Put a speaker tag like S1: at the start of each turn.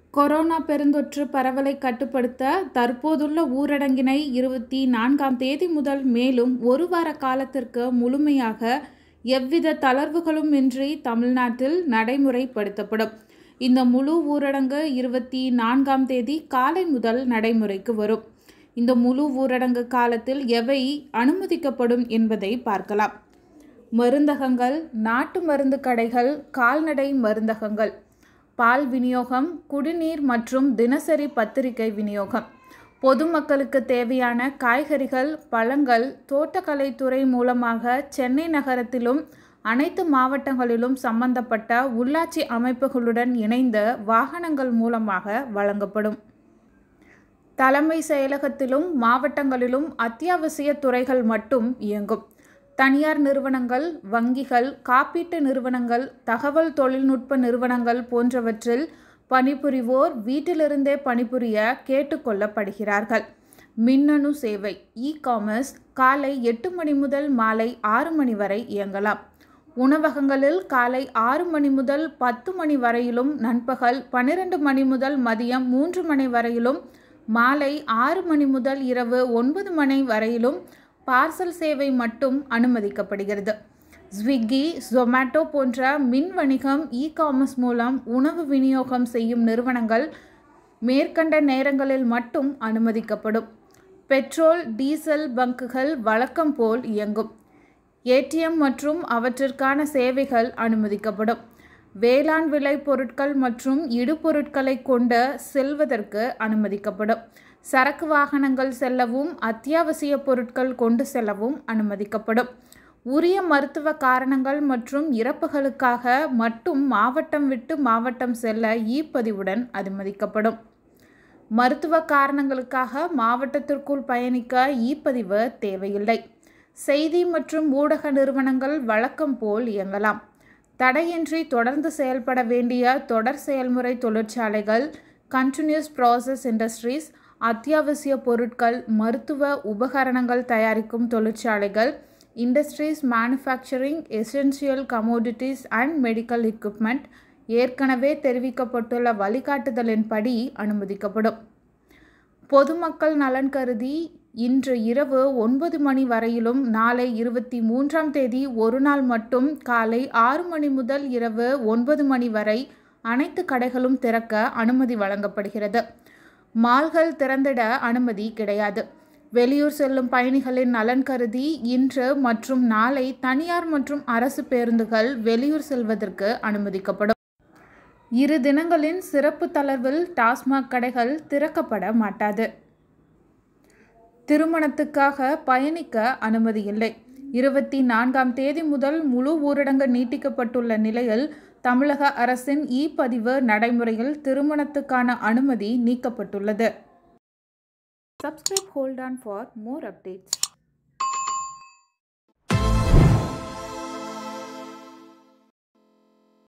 S1: corona பெருந்தொற்று பரவலை கட்டுப்படுத்த தற்போதுள்ள ஊரடங்கினை இருபத்தி நான்காம் தேதி முதல் மேலும் ஒரு வார காலத்திற்கு முழுமையாக எவ்வித தளர்வுகளும் இன்றி தமிழ்நாட்டில் நடைமுறைப்படுத்தப்படும் இந்த முழு ஊரடங்கு இருபத்தி நான்காம் தேதி காலை முதல் நடைமுறைக்கு வரும் இந்த முழு ஊரடங்கு காலத்தில் எவை அனுமதிக்கப்படும் என்பதை பார்க்கலாம் மருந்தகங்கள் நாட்டு மருந்து கடைகள் கால்நடை மருந்தகங்கள் பால் விநியோகம் குடிநீர் மற்றும் தினசரி பத்திரிகை விநியோகம் பொதுமக்களுக்கு தேவையான காய்கறிகள் பழங்கள் தோட்டக்கலைத்துறை மூலமாக சென்னை நகரத்திலும் அனைத்து மாவட்டங்களிலும் சம்பந்தப்பட்ட உள்ளாட்சி அமைப்புகளுடன் இணைந்த வாகனங்கள் மூலமாக வழங்கப்படும் தலைமை செயலகத்திலும் மாவட்டங்களிலும் அத்தியாவசிய துறைகள் மட்டும் இயங்கும் தனியார் நிறுவனங்கள் வங்கிகள் காப்பீட்டு நிறுவனங்கள் தகவல் தொழில்நுட்ப நிறுவனங்கள் போன்றவற்றில் பணிபுரிவோர் வீட்டிலிருந்தே பணிபுரிய கேட்டுக்கொள்ளப்படுகிறார்கள் மின்னணு சேவை இ காமர்ஸ் காலை எட்டு மணி முதல் மாலை ஆறு மணி வரை இயங்கலாம் உணவகங்களில் காலை ஆறு மணி முதல் பத்து மணி வரையிலும் நண்பகல் பன்னிரண்டு மணி முதல் மதியம் மூன்று மணி வரையிலும் மாலை ஆறு மணி முதல் இரவு ஒன்பது மணி வரையிலும் பார்சல் சேவை மட்டும் அனுமதிக்கப்படுகிறது ஸ்விக்கி ஜொமேட்டோ போன்ற மின் வணிகம் இ காமர்ஸ் மூலம் உணவு விநியோகம் செய்யும் நிறுவனங்கள் மேற்கண்ட நேரங்களில் மட்டும் அனுமதிக்கப்படும் பெட்ரோல் டீசல் பங்குகள் வழக்கம் போல் இயங்கும் ஏடிஎம் மற்றும் அவற்றிற்கான சேவைகள் அனுமதிக்கப்படும் வேளாண் விளை பொருட்கள் மற்றும் இடுபொருட்களை கொண்டு செல்வதற்கு அனுமதிக்கப்படும் சரக்கு வாகனங்கள் செல்லவும் அத்தியாவசிய பொருட்கள் கொண்டு செல்லவும் அனுமதிக்கப்படும் உரிய மருத்துவ காரணங்கள் மற்றும் இறப்புகளுக்காக மட்டும் மாவட்டம் விட்டு மாவட்டம் செல்ல இ பதிவுடன் அனுமதிக்கப்படும் மருத்துவ காரணங்களுக்காக மாவட்டத்திற்குள் பயணிக்க இ பதிவு தேவையில்லை செய்தி மற்றும் ஊடக நிறுவனங்கள் வழக்கம் போல் இயங்கலாம் தடையின்றி தொடர்ந்து செயல்பட வேண்டிய தொடர் செயல்முறை தொழிற்சாலைகள் கண்டினியூஸ் ப்ராசஸ் இண்டஸ்ட்ரீஸ் அத்தியாவசிய பொருட்கள் மருத்துவ உபகரணங்கள் தயாரிக்கும் தொழிற்சாலைகள் industries manufacturing essential commodities and medical equipment ஏற்கனவே தெரிவிக்கப்பட்டுள்ள வழிகாட்டுதலின்படி அனுமதிக்கப்படும் பொதுமக்கள் நலன் கருதி இன்று இரவு ஒன்பது மணி வரையிலும் நாளை இருபத்தி மூன்றாம் தேதி ஒரு நாள் மட்டும் காலை ஆறு மணி முதல் இரவு ஒன்பது மணி வரை அனைத்து கடைகளும் திறக்க அனுமதி வழங்கப்படுகிறது மால்கள் திறந்திட அனுமதி கிடையாது வெளியூர் செல்லும் பயணிகளின் நலன் கருதி இன்று மற்றும் நாளை தனியார் மற்றும் அரசு பேருந்துகள் வெளியூர் செல்வதற்கு அனுமதிக்கப்படும் இரு தினங்களின் சிறப்பு தளர்வில் டாஸ்மாக் கடைகள் திறக்கப்பட மாட்டாது திருமணத்துக்காக பயணிக்க அனுமதி இல்லை இருபத்தி நான்காம் தேதி முதல் முழு ஊரடங்கு நீட்டிக்கப்பட்டுள்ள நிலையில் தமிழக அரசின் இ பதிவு நடைமுறையில் திருமணத்துக்கான அனுமதி நீக்கப்பட்டுள்ளது subscribe hold on for more updates